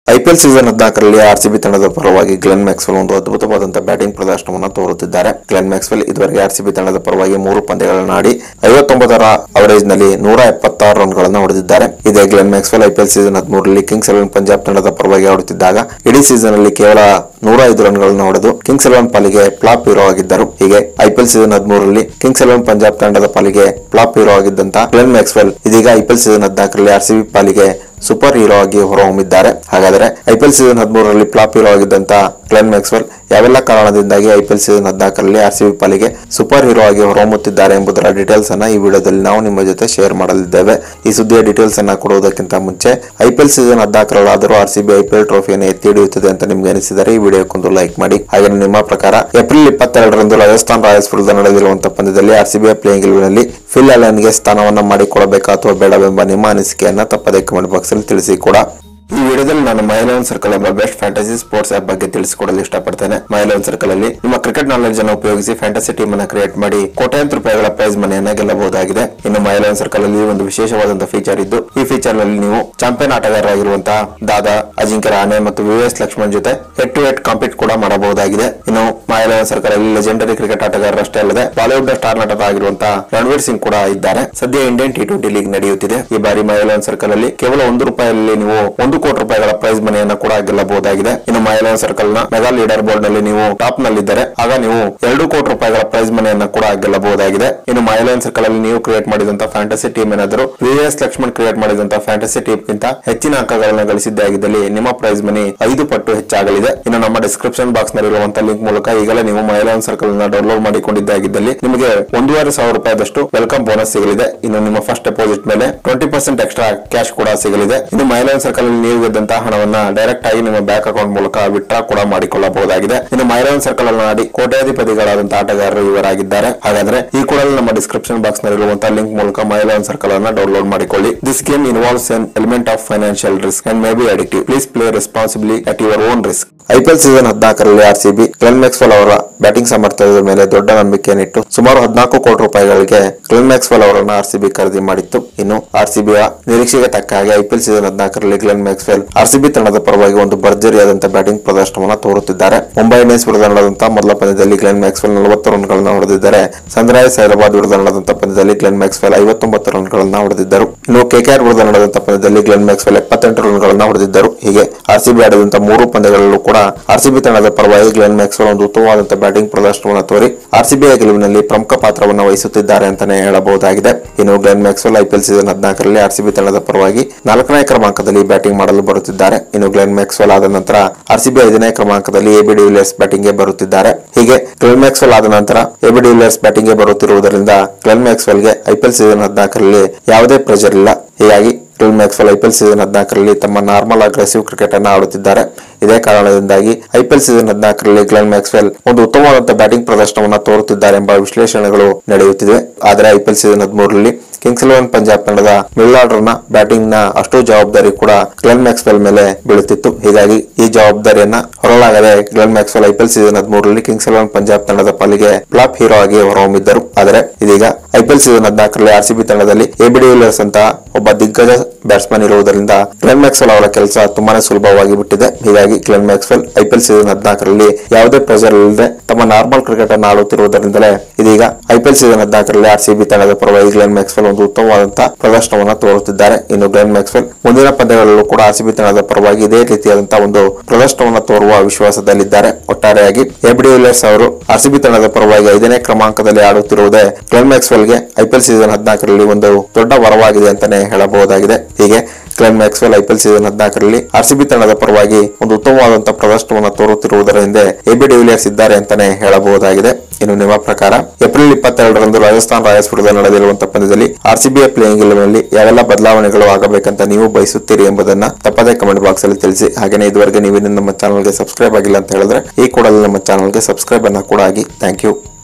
IPL season ಹದಿನಾಲ್ಕರಲ್ಲಿ RCB ತಂಡದ ಪರವಾಗಿ ಗ್ಲೆನ್ ಮ್ಯಾಕ್ಸ್ವೆಲ್ ಒಂದು ಅದ್ಭುತವಾದಂತಹ ಬ್ಯಾಟಿಂಗ್ ಪ್ರದರ್ಶನವನ್ನು ತೋರುತ್ತಿದ್ದಾರೆ ಗ್ಲೆನ್ ಮ್ಯಾಕ್ಸ್ವೆಲ್ ಇದುವರೆಗೆ ಆರ್ಸಿಬಿ ತಂಡದ ಪರವಾಗಿ ಮೂರು ಪಂದ್ಯಗಳನ್ನು ಆಡಿ ಐವತ್ತೊಂಬತ್ತರ ಅವರೇಜ್ ನಲ್ಲಿ ನೂರ ಎಪ್ಪತ್ತಾರು ರನ್ಗಳನ್ನು ಹೊಡೆದಿದ್ದಾರೆ ಇದೇ ಗ್ಲೆನ್ ಮ್ಯಾಕ್ಸ್ವೆಲ್ ಐಪಿಎಲ್ ಸೀಸನ್ ಹದಿಮೂರರಲ್ಲಿ ಕಿಂಗ್ಸ್ ಎಲೆವನ್ ಪಂಜಾಬ್ ತಂಡದ ಪರವಾಗಿ ಆಡುತ್ತಿದ್ದಾಗ ಇಡೀ ಸೀಸನ್ ಅಲ್ಲಿ ಕೇವಲ ನೂರ ಐದು ರನ್ಗಳನ್ನು ಹೊಡೆದು ಕಿಂಗ್ಸ್ ಎಲೆವನ್ ಪಾಲಿಗೆ ಫ್ಲಾಪ್ ಹೀರೋ ಆಗಿದ್ದರು ಹೀಗೆ ಐಪಿಎಲ್ ಸೀಸನ್ ಹದಿಮೂರರಲ್ಲಿ ಕಿಂಗ್ಸ್ ಎಲೆವನ್ ಪಂಜಾಬ್ ತಂಡದ ಪಾಲಿಗೆ ಫ್ಲಾಪ್ ಹೀರೋ ಆಗಿದ್ದಂತ ಗ್ಲೆನ್ ಮ್ಯಾಕ್ಸ್ವೆಲ್ ಇದೀಗ ಐಪಿಎಲ್ ಸೀಸನ್ ಹದಿನಾಲ್ಕರಲ್ಲಿ ಆರ್ಸಿಬಿ ಪಾಲಿಗೆ ಸೂಪರ್ ಹೀರೋ ಆಗಿ ಹೊರಹೊಮ್ಮಿದ್ದಾರೆ ಹಾಗಾದರೆ ಐಪಿಎಲ್ ಸೀಸನ್ ಹದಿಮೂರರಲ್ಲಿ ಫ್ಲಾಪ್ ಹೀರೋ ಆಗಿದ್ದಂತ ಗ್ಲೆನ್ ಮ್ಯಾಕ್ಸ್ವೆಲ್ ಯಾವೆಲ್ಲ ಕಾರಣದಿಂದಾಗಿ ಐಪಿಎಲ್ ಸೀಸನ್ ಹದಿನಾಲ್ಕರಲ್ಲಿ ಆರ್ಸಿಬಿ ಪಾಲಿಗೆ ಸೂಪರ್ ಹೀರೋ ಆಗಿ ಹೊರಹೊಮ್ಮುತ್ತಿದ್ದಾರೆ ಎಂಬುದರ ಡೀಟೇಲ್ಸ್ ಅನ್ನ ಈ ವಿಡಿಯೋದಲ್ಲಿ ನಾವು ನಿಮ್ಮ ಜೊತೆ ಶೇರ್ ಮಾಡಲಿದ್ದೇವೆ ಈ ಸುದ್ದಿಯ ಡೀಟೇಲ್ಸ್ ಅನ್ನ ಕೊಡುವುದಕ್ಕಿಂತ ಮುಂಚೆ ಐಪಿಎಲ್ ಸೀಸನ್ ಹದಿನಾಲ್ಕರಲ್ಲಾದರೂ ಆರ್ಸಿಬಿ ಐಪಿಎಲ್ ಟ್ರೋಫಿಯನ್ನು ಎತ್ತಿ ಹಿಡಿಯುತ್ತದೆ ಅಂತ ನಿಮ್ಗೆ ಅನಿಸಿದರೆ ಈ ವಿಡಿಯೋಕ್ಕೊಂದು ಲೈಕ್ ಮಾಡಿ ಹಾಗೆ ನಿಮ್ಮ ಪ್ರಕಾರ ಏಪ್ರಿಲ್ ಇಪ್ಪತ್ತೆರಡರಂದು ರಾಜಸ್ಥಾನ್ ರಾಯಲ್ಸ್ ವಿರುದ್ಧ ನಡೆದಿರುವಂತಹ ಪಂದ್ಯದಲ್ಲಿ ಆರ್ಸಿಬಿಯ ಪ್ಲೇಯಿಂಗ್ ಗೆ ಫಿಲ್ ಅಲನ್ಗೆ ಸ್ಥಾನವನ್ನ ಮಾಡಿಕೊಡಬೇಕಾ ಅಥವಾ ಬೇಡವೆಂಬ ನಿಮ್ಮ ಅನಿಸಿಕೆಯನ್ನ ತಪ್ಪದೆ ಕಮೆಂಟ್ ಬಾಕ್ಸ್ ಅಲ್ಲಿ ತಿಳಿಸಿ ಕೂಡ ಈ ವಿಡಿಯೋದಲ್ಲಿ ನಾನು ಮೈ ಲೆವೆನ್ ಸರ್ಕಲ್ ಎಂಬ ಬೆಸ್ಟ್ ಫ್ಯಾಂಟಸಿ ಸ್ಪೋರ್ಟ್ಸ್ ಆಪ್ ಬಗ್ಗೆ ತಿಳಿಸಿಕೊಡಲು ಇಷ್ಟಪಡ್ತೇನೆ ಮೈ ಲೆವೆನ್ ಸರ್ಕಲ್ ಅಲ್ಲಿ ನಿಮ್ಮ ಕ್ರಿಕೆಟ್ ನಾಲೆಜ್ ಅನ್ನು ಉಪಯೋಗಿಸಿ ಫ್ಯಾಂಟಸಿ ಟೀಮ್ ಅನ್ನು ಕ್ರಿಯೇಟ್ ಮಾಡಿ ಕೋಟ್ಯಾಂತರ ರೂಪಾಯಿಗಳ ಪ್ರೈಸ್ ಮನೆಯನ್ನ ಗೆಲ್ಲಬಹುದಾಗಿದೆ ಇನ್ನು ಮೈ ಲೆವೆನ್ ಸರ್ಕಲ್ ಅಲ್ಲಿ ಒಂದು ವಿಶೇಷವಾದಂತಹ ಫೀಚರ್ ಇದ್ದು ಈ ಫೀಚರ್ ನಲ್ಲಿ ನೀವು ಚಾಂಪಿಯನ್ ಆಟಗಾರರಾಗಿರುವಂತಹ ದಾದಾ ಅಜಿಂಕ್ಯ ರಾಣೆ ಮತ್ತು ವಿ ಎಸ್ ಲಕ್ಷ್ಮಣ್ ಜೊತೆ ಹೆಡ್ ಟು ಹೆಡ್ ಕಾಂಪೀಟ್ ಕೂಡ ಮಾಡಬಹುದಾಗಿದೆ ಇನ್ನು ಮೈ ಲೆವೆನ್ ಸರ್ಕಲ್ ಅಲ್ಲಿ ಲೆಜೆಂಡರಿ ಕ್ರಿಕೆಟ್ ಆಟಗಾರರಷ್ಟೇ ಅಲ್ಲದೆ ಬಾಲಿವುಡ್ ಸ್ಟಾರ್ ನಟ ಆಗಿರುವಂತಹ ರಣವೀರ್ ಸಿಂಗ್ ಕೂಡ ಇದ್ದಾರೆ ಸದ್ಯ ಇಂಡಿಯನ್ ಟಿ ಟ್ವೆಂಟಿ ಲೀಗ್ ನಡೆಯುತ್ತಿದೆ ಈ ಬಾರಿ ಮೈ ಲೆವೆನ್ ಸರ್ಕಲ್ ಅಲ್ಲಿ ಕೇವಲ ಒಂದು ರೂಪಾಯಿಯಲ್ಲಿ ನೀವು ಒಂದು ಕೋಟಿ ರೂಪಾಯಿಗಳ ಪ್ರೈಸ್ ಮನೆಯನ್ನ ಕೂಡ ಗೆಲ್ಲಬಹುದಾಗಿದೆ ಇನ್ನು ಮೈ ಲೆವೆನ್ ಸರ್ಕಲ್ ನ ಮೆಗಾ ಲೀಡರ್ ಬೋರ್ಡ್ ನಲ್ಲಿ ನೀವು ಟಾಪ್ ನಲ್ಲಿದ್ದರೆ ಆಗ ನೀವು ಎರಡು ಕೋಟಿ ರೂಪಾಯಿಗಳ ಪ್ರೈಸ್ ಮನೆಯನ್ನ ಕೂಡ ಗೆಲ್ಲಬಹುದಾಗಿದೆ ಇನ್ನು ಮೈ ಲೆವೆನ್ ಸರ್ಕಲ್ ಅಲ್ಲಿ ನೀವು ಕ್ರಿಯೇಟ್ ಮಾಡಿದಂತಹ ಫ್ಯಾಂಟಸಿ ಟೀಮ್ ಏನಾದರೂ ವಿ ಎಸ್ ಲಕ್ಷ್ಮಣ್ ಕ್ರಿಯೇಟ್ ಮಾಡಿದಂತಹ ಫ್ಯಾಂಟಸಿ ಟೀಮ್ ಗಿಂತ ಹೆಚ್ಚಿನ ಅಂಕಗಳನ್ನು ಗಳಿಸಿದ್ದೇ ಆಗಿದ್ದಲ್ಲಿ ನಿಮ್ಮ ಪ್ರೈಸ್ ಮನಿ ಐದು ಪಟ್ಟು ಹೆಚ್ಚಾಗಲಿದೆ ಇನ್ನು ನಮ್ಮ ಡಿಸ್ಕ್ರಿಪ್ಷನ್ ಬಾಕ್ಸ್ ನಲ್ಲಿರುವಂತಹ ಲಿಂಕ್ ಮೂಲಕ ಈಗಲೇ ನೀವು ಮೈ ಲೆವೆನ್ ಸರ್ಕಲ್ ನ ಡೌನ್ಲೋಡ್ ಮಾಡಿಕೊಂಡಿದ್ದೇ ಆಗಿದ್ದಲ್ಲಿ ನಿಮಗೆ ಒಂದೂವರೆ ಸಾವಿರ ರೂಪಾಯಿದಷ್ಟು ವೆಲ್ಕಮ್ ಬೋನಸ್ ಸಿಗಲಿದೆ ಇನ್ನು ನಿಮ್ಮ ಫಸ್ಟ್ ಡೆಪಾಸಿಟ್ ಮೇಲೆ ಟ್ವೆಂಟಿ ಪರ್ಸೆಂಟ್ ಎಕ್ಸ್ಟ್ರಾ ಕ್ಯಾಶ್ ಕೂಡ ಸಿಗಲಿದೆ ಇನ್ನು ಮೈ ಲೆವೆನ್ ಸರ್ಕಲ್ ಅಲ್ಲಿ ನೀವು ಗೆದ್ದಂತಹ ಹಣವನ್ನ ಡೈರೆಕ್ಟ್ ಆಗಿ ನಿಮ್ಮ ಬ್ಯಾಂಕ್ ಅಕೌಂಟ್ ಮೂಲಕ ವಿತ್ಡ್ರಾ ಕೂಡ ಮಾಡಿಕೊಳ್ಳಬಹುದಾಗಿದೆ ಇನ್ನು ಮೈ ಲೆವೆನ್ ಸರ್ಕಲ್ ಅನ್ನು ಆಡಿ ಕೋಟ್ಯಾಧಿಪತಿಗಳಾದಂತಹ ಆಟಗಾರರು ಇವರಾಗಿದ್ದಾರೆ ಹಾಗಾದ್ರೆ ಈ ಕೂಡಲೇ ನಮ್ಮ ಡಿಸ್ಕ್ರಿಪ್ಷನ್ ಬಾಕ್ಸ್ ನಲ್ಲಿರುವಂತಹ ಲಿಂಕ್ ಮೂಲಕ ಮೈ ಲೆವೆನ್ ಸರ್ಕಲ್ ಅನ್ನ ಡೌನ್ಲೋಡ್ ಮಾಡಿಕೊಳ್ಳಿ this game involves an element of financial risk and may be addictive please play responsibly at your own risk IPL season ಹದಿನಾಲ್ಕರಲ್ಲಿ ಆರ್ಸಿಬಿ ಗ್ಲೆನ್ ಮ್ಯಾಕ್ಸ್ವೆಲ್ ಅವರ batting ಸಾಮರ್ಥ್ಯದ ಮೇಲೆ ದೊಡ್ಡ ನಂಬಿಕೆಯನ್ನಿಟ್ಟು ಸುಮಾರು ಹದಿನಾಲ್ಕು ಕೋಟಿ ರೂಪಾಯಿಗಳಿಗೆ ಗ್ಲೆನ್ ಮ್ಯಾಕ್ಸ್ವೆಲ್ ಅವರನ್ನು ಆರ್ಸಿಬಿ ಖರೀದಿ ಮಾಡಿತ್ತು ಇನ್ನು ಆರ್ಸಿಬಿಯ ನಿರೀಕ್ಷೆಗೆ ತಕ್ಕ ಹಾಗೆ ಐಪಿಎಲ್ ಸೀಸನ್ ಹದಿನಾಲ್ಕರಲ್ಲಿ ಗ್ಲೆನ್ ಮ್ಯಾಕ್ಸ್ವೆಲ್ ಆರ್ಸಿಬಿ ತಂಡದ ಪರವಾಗಿ ಒಂದು ಭರ್ಜರಿಯಾದಂತಹ ಬ್ಯಾಟಿಂಗ್ ಪ್ರದರ್ಶನವನ್ನು ತೋರುತ್ತಿದ್ದಾರೆ ಮುಂಬೈ ಇಂಡಿಯನ್ಸ್ ವಿರುದ್ಧ ನಡೆದಂತಹ ಮೊದಲ ಪಂದ್ಯದಲ್ಲಿ ಗ್ಲೆನ್ ಮ್ಯಾಕ್ಸ್ವೆಲ್ ನಲವತ್ತು ರನ್ಗಳನ್ನು ಹೊಡೆದಿದ್ದಾರೆ ಸನ್ರೈಸ್ ಹೈದರಾಬಾದ್ ವಿರುದ್ಧ ನಡೆದಂತಹ ಪಂದ್ಯದಲ್ಲಿ ಗ್ಲೆನ್ ಮ್ಯಾಕ್ಸ್ವೆಲ್ ಐವತ್ತೊಂಬತ್ತು ರನ್ಗಳನ್ನು ಹೊಡೆದಿದ್ದರು ಇನ್ನು ಕೆಕೆಆರ್ ವಿರುದ್ಧ ನಡೆದಂತಹ ಪಂದ್ಯದಲ್ಲಿ ಗ್ಲೆನ್ ಮ್ಯಾಕ್ಸ್ವೆಲ್ ಎಪ್ಪತ್ತೆಂಟು ರನ್ಗಳನ್ನು ಹೊಡೆದಿದ್ದರು ಹೀಗೆ ಆರ್ಸಿಬಿ ಆಡಿದಂತಹ ಮೂರು ಪಂದ್ಯಗಳಲ್ಲೂ ಕೂಡ ಆರ್ಸಿಬಿ ತಂಡದ ಪರವಾಗಿ ಗ್ಲೆನ್ ಮ್ಯಾಕ್ಸ್ವೆಲ್ ಒಂದು ಉತ್ತಮವಾದಂತಹ ಬ್ಯಾಟಿಂಗ್ ಪ್ರದರ್ಶನವನ್ನು ತೋರಿ ಆರ್ಸಿಬಿಯ ಗೆಲುವಿನಲ್ಲಿ ಪ್ರಮುಖ ಪಾತ್ರವನ್ನು ವಹಿಸುತ್ತಿದ್ದಾರೆ ಅಂತಾನೆ ಹೇಳಬಹುದಾಗಿದೆ ಇನ್ನು ಗ್ಲೆನ್ ಮ್ಯಾಕ್ಸ್ವೆಲ್ ಐಪಿಎಲ್ ಸೀಸನ್ ಹದಿನಾಲ್ಕರಲ್ಲಿ ಆರ್ಸಿಬಿ ತಂಡದ ಪರವಾಗಿ ನಾಲ್ಕನೇ ಕ್ರಮಾಂಕದಲ್ಲಿ ಬ್ಯಾಟಿಂಗ್ ಮಾಡಲು ಬರುತ್ತಿದ್ದಾರೆ ಇನ್ನು ಗ್ಲೆನ್ ಮ್ಯಾಕ್ಸ್ವೆಲ್ ಆದ ನಂತರ ಆರ್ಸಿಬಿ ಐದನೇ ಕ್ರಮಾಂಕದಲ್ಲಿ ಎಬಿ ಡಿವಿಲಿಯರ್ಸ್ ಬ್ಯಾಟಿಂಗ್ ಗೆ ಬರುತ್ತಿದ್ದಾರೆ ಹೀಗೆ ಗ್ಲೆನ್ ಮ್ಯಾಕ್ಸ್ವೆಲ್ ಆದ ನಂತರ ಎಬಿ ಡಿವಿಲಿಯರ್ಸ್ ಬ್ಯಾಟಿಂಗ್ ಗೆ ಬರುತ್ತಿರುವುದರಿಂದ ಗ್ಲೆನ್ ಮ್ಯಾಕ್ಸ್ವೆಲ್ ಗೆ ಐಪಿಎಲ್ ಸೀಸನ್ ಹದಿನಾಲ್ಕರಲ್ಲಿ ಯಾವುದೇ ಪ್ರೆಷರ್ ಇಲ್ಲ ಹೀಗಾಗಿ ಗ್ಲೆನ್ ಮ್ಯಾಕ್ಸ್ವೆಲ್ ಐಪಿಎಲ್ ಸೀಸನ್ ಹದಿನಾಲ್ಕರಲ್ಲಿ ತಮ್ಮ ನಾರ್ಮಲ್ ಅಗ್ರೆಸಿವ್ ಕ್ರಿಕೆಟ್ ಅನ್ನು ಆಡುತ್ತಿದ್ದಾರೆ ಇದೇ ಕಾರಣದಿಂದಾಗಿ ಐಪಿಎಲ್ ಸೀಸನ್ ಹದಿನಾಲ್ಕರಲ್ಲಿ ಗ್ಲೆನ್ ಮ್ಯಾಕ್ಸ್ವೆಲ್ ಒಂದು ಉತ್ತಮವಾದಂತಹ ಬ್ಯಾಟಿಂಗ್ ಪ್ರದರ್ಶನವನ್ನು ತೋರುತ್ತಿದ್ದಾರೆ ಎಂಬ ವಿಶ್ಲೇಷಣೆಗಳು ನಡೆಯುತ್ತಿವೆ ಆದರೆ ಐಪಿಎಲ್ ಸೀಸನ್ ಹದಿಮೂರರಲ್ಲಿ ಕಿಂಗ್ಸ್ ಇಲೆವೆನ್ ಪಂಜಾಬ್ ತಂಡದ ಮಿಡಲ್ ಆರ್ಡರ್ ನ ಬ್ಯಾಟಿಂಗ್ ನ ಅಷ್ಟು ಜವಾಬ್ದಾರಿ ಕೂಡ ಗ್ಲೆನ್ ಮ್ಯಾಕ್ಸ್ವೆಲ್ ಮೇಲೆ ಬೀಳುತ್ತಿತ್ತು ಹೀಗಾಗಿ ಈ ಜವಾಬ್ದಾರಿಯನ್ನ ಹೊರಲಾಗದೆ ಗ್ಲೆನ್ ಮ್ಯಾಕ್ಸ್ವೆಲ್ ಐಪಿಎಲ್ ಸೀಸನ್ ಹದಿಮೂರರಲ್ಲಿ ಕಿಂಗ್ಸ್ ಇಲೆವೆನ್ ಪಂಜಾಬ್ ತಂಡದ ಪಾಲಿಗೆ ಫ್ಲಾಪ್ ಹೀರೋ ಆಗಿ ಹೊರಹೊಮ್ಮಿದ್ದರು ಆದರೆ ಇದೀಗ ಐಪಿಎಲ್ ಸೀಸನ್ ಹದಿನಾಲ್ಕರಲ್ಲಿ ಆರ್ಸಿಬಿ ತಂಡದಲ್ಲಿ ಎಬಿ ಡಿವಿಲಿಯರ್ಸ್ ಅಂತ ಒಬ್ಬ ದಿಗ್ಗಜ ಬ್ಯಾಟ್ಸ್ಮನ್ ಇರುವುದರಿಂದ ಗ್ಲೆನ್ ಮ್ಯಾಕ್ಸ್ವೆಲ್ ಅವರ ಕೆಲಸ ತುಂಬಾನೇ ಸುಲಭವಾಗಿ ಬಿಟ್ಟಿದೆ ಹೀಗಾಗಿ ಗ್ಲೆನ್ ಮ್ಯಾಕ್ಸ್ವೆಲ್ ಐಪಿಎಲ್ ಸೀಸನ್ ಹದಿನಾಲ್ಕರಲ್ಲಿ ಯಾವುದೇ ಪ್ರೆಷರ್ ಇಲ್ಲದೆ ತಮ್ಮ ನಾರ್ಮಲ್ ಕ್ರಿಕೆಟ್ ಅನ್ನು ಆಡುತ್ತಿರುವುದರಿಂದಲೇ ಇದೀಗ ಐಪಿಎಲ್ ಸೀಸನ್ ಹದಿನಾಲ್ಕರಲ್ಲಿ ಆರ್ಸಿಬಿ ತಂಡದ ಪರವಾಗಿ ಗ್ಲೆನ್ ಮ್ಯಾಕ್ಸ್ವೆಲ್ ಒಂದು ಉತ್ತಮವಾದಂತಹ ಪ್ರದರ್ಶನವನ್ನು ತೋರುತ್ತಿದ್ದಾರೆ ಇನ್ನು ಗ್ಲೆನ್ ಮ್ಯಾಕ್ಸ್ವೆಲ್ ಮುಂದಿನ ಪಂದ್ಯಗಳಲ್ಲೂ ಕೂಡ ಆರ್ಸಿಬಿ ತಂಡದ ಪರವಾಗಿ ಇದೇ ರೀತಿಯಾದಂತಹ ಒಂದು ಪ್ರದರ್ಶನವನ್ನು ತೋರುವ ವಿಶ್ವಾಸದಲ್ಲಿದ್ದಾರೆ ಒಟ್ಟಾರೆಯಾಗಿ ಎಬಿ ಡಿವಿಲಿಯರ್ಸ್ ಅವರು ಆರ್ಸಿಬಿ ತಂಡದ ಪರವಾಗಿ ಐದನೇ ಕ್ರಮಾಂಕದಲ್ಲಿ ಆಡುತ್ತಿರುವುದೇ ಗ್ಲೆನ್ ಮ್ಯಾಕ್ಸ್ವೆಲ್ಗೆ ಐಪಿಎಲ್ ಸೀಸನ್ ಹದಿನಾಲ್ಕರಲ್ಲಿ ಒಂದು ದೊಡ್ಡ ವರವಾಗಿದೆ ಅಂತಾನೆ ಹೇಳಬಹುದಾಗಿದೆ ಹೀಗೆ ಗ್ಲೆನ್ ಮ್ಯಾಕ್ಸ್ವೆಲ್ ಐಪಿಎಲ್ ಸೀಸನ್ ಹದಿನಾಲ್ಕರಲ್ಲಿ ಆರ್ಸಿಬಿ ತಂಡದ ಪರವಾಗಿ ಒಂದು ಉತ್ತಮವಾದಂತಹ ಪ್ರದರ್ಶನವನ್ನು ತೋರುತ್ತಿರುವುದರ ಹಿಂದೆ ಎಬಿ ಡಿವಿಲಿಯರ್ಸ್ ಇದ್ದಾರೆ ಅಂತಾನೆ ಹೇಳಬಹುದಾಗಿದೆ ಇನ್ನು ನಿಮ್ಮ ಪ್ರಕಾರ ಏಪ್ರಿಲ್ ಇಪ್ಪತ್ತೆರಡರಂದು ರಾಜಸ್ಥಾನ್ ರಾಯಲ್ಸ್ ವಿರುದ್ಧ ನಡೆದಿರುವಂತಹ ಪಂದ್ಯದಲ್ಲಿ ಆರ್ಸಿಬಿಯ ಪ್ಲೇಯಿಂಗ್ ನಲ್ಲಿ ಯಾವೆಲ್ಲ ಬದಲಾವಣೆಗಳು ಆಗಬೇಕಂತ ನೀವು ಬಯಸುತ್ತೀರಿ ಎಂಬುದನ್ನ ತಪ್ಪದೇ ಕಮೆಂಟ್ ಬಾಕ್ಸ್ ಅಲ್ಲಿ ತಿಳಿಸಿ ಹಾಗೆಯೇ ಇದುವರೆಗೆ ನೀವು ಇನ್ನೂ ನಮ್ಮ ಚಾನಲ್ಗೆ ಸಬ್ಸ್ಕ್ರೈಬ್ ಆಗಿಲ್ಲ ಅಂತ ಹೇಳಿದ್ರೆ ಈ ಕೂಡಲೇ ನಮ್ಮ ಚಾನಲ್ಗೆ ಸಬ್ಸ್ಕ್ರೈಬ್ ಅನ್ನ ಕೂಡ ಆಗಿ ಥ್ಯಾಂಕ್ ಯು